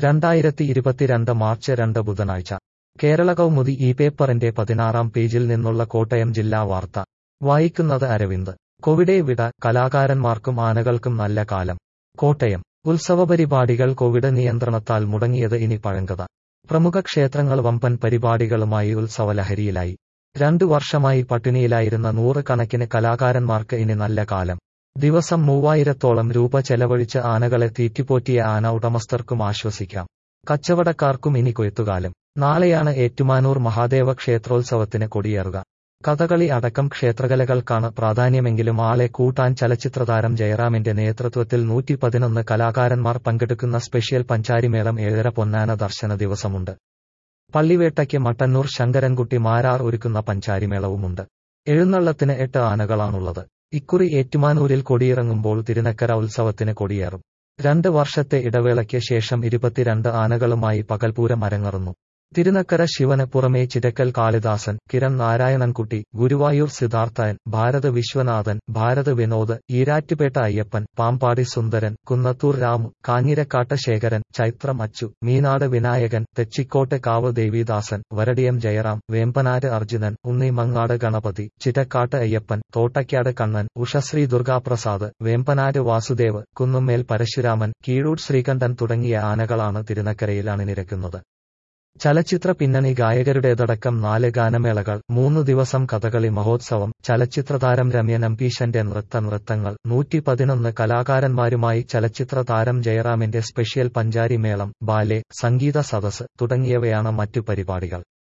രണ്ടായിരത്തി ഇരുപത്തിരണ്ട് മാർച്ച് രണ്ട് ബുധനാഴ്ച കേരള കൗമുദി ഈ പേപ്പറിന്റെ പതിനാറാം പേജിൽ നിന്നുള്ള കോട്ടയം ജില്ലാ വാർത്ത വായിക്കുന്നത് അരവിന്ദ് കോവിഡെ വിട കലാകാരന്മാർക്കും ആനകൾക്കും നല്ല കാലം കോട്ടയം ഉത്സവപരിപാടികൾ കോവിഡ് നിയന്ത്രണത്താൽ മുടങ്ങിയത് ഇനി പഴങ്കഥ പ്രമുഖ ക്ഷേത്രങ്ങൾ വമ്പൻ പരിപാടികളുമായി ഉത്സവലഹരിയിലായി രണ്ടു വർഷമായി പട്ടിണിയിലായിരുന്ന നൂറുകണക്കിന് കലാകാരന്മാർക്ക് ഇനി നല്ല കാലം ദിവസം മൂവായിരത്തോളം രൂപ ചെലവഴിച്ച് ആനകളെ തീറ്റിപ്പോറ്റിയ ആന ഉടമസ്ഥർക്കും ആശ്വസിക്കാം കച്ചവടക്കാർക്കും ഇനി കൊയ്ത്തുകാലം നാളെയാണ് ഏറ്റുമാനൂർ മഹാദേവ ക്ഷേത്രോത്സവത്തിന് കൊടിയേറുക കഥകളി അടക്കം ക്ഷേത്രകലകൾക്കാണ് പ്രാധാന്യമെങ്കിലും ആളെ കൂട്ടാൻ ചലച്ചിത്രതാരം ജയറാമിന്റെ നേതൃത്വത്തിൽ നൂറ്റി പതിനൊന്ന് കലാകാരന്മാർ പങ്കെടുക്കുന്ന സ്പെഷ്യൽ പഞ്ചാരിമേളം ഏഴര പൊന്നാന ദർശന ദിവസമുണ്ട് പള്ളിവേട്ടയ്ക്ക് മട്ടന്നൂർ ശങ്കരൻകുട്ടി മാരാർ ഒരുക്കുന്ന പഞ്ചാരിമേളവുമുണ്ട് എഴുന്നള്ളത്തിന് എട്ട് ആനകളാണുള്ളത് ഇക്കുറി ഏറ്റുമാനൂരിൽ കൊടിയിറങ്ങുമ്പോൾ തിരുനക്കര ഉത്സവത്തിന് കൊടിയേറും രണ്ട് വർഷത്തെ ഇടവേളയ്ക്ക് ശേഷം ഇരുപത്തിരണ്ട് ആനകളുമായി പകൽപൂരം അരങ്ങറുന്നു തിരുനക്കര ശിവന് പുറമേ ചിരക്കൽ കാളിദാസൻ കിരൺ നാരായണൻകുട്ടി ഗുരുവായൂർ സിദ്ധാർത്ഥൻ ഭാരത് വിശ്വനാഥൻ ഭാരത് വിനോദ് ഈരാറ്റുപേട്ട അയ്യപ്പൻ പാമ്പാടി സുന്ദരൻ കുന്നത്തൂർ രാമു കാഞ്ഞിരക്കാട്ട് ശേഖരൻ ചൈത്രം അച്ചു മീനാട് വിനായകൻ തെച്ചിക്കോട്ടെ കാവ് ദേവിദാസൻ വരടിയം ജയറാം വേമ്പനാട് അർജുനൻ ഉണ്ണിമങ്ങാട് ഗണപതി ചിറ്റക്കാട്ട് അയ്യപ്പൻ തോട്ടയ്ക്കാട് കണ്ണൻ ഉഷശ്രീ ദുർഗാപ്രസാദ് വേമ്പനാട് വാസുദേവ് കുന്നുമേൽ പരശുരാമൻ കീഴൂർ ശ്രീകണ്ഠൻ തുടങ്ങിയ ആനകളാണ് തിരുനക്കരയിൽ അണിനിരക്കുന്നത് ചലച്ചിത്ര പിന്നണി ഗായകരുടേതടക്കം നാല് ഗാനമേളകൾ മൂന്ന് ദിവസം കഥകളി മഹോത്സവം ചലച്ചിത്രതാരം രമ്യ നമ്പീശന്റെ നൃത്ത നൃത്തങ്ങൾ നൂറ്റി പതിനൊന്ന് കലാകാരന്മാരുമായി ചലച്ചിത്ര താരം ജയറാമിന്റെ സ്പെഷ്യൽ പഞ്ചാരി മേളം ബാലെ സംഗീത സദസ് തുടങ്ങിയവയാണ് മറ്റു പരിപാടികൾ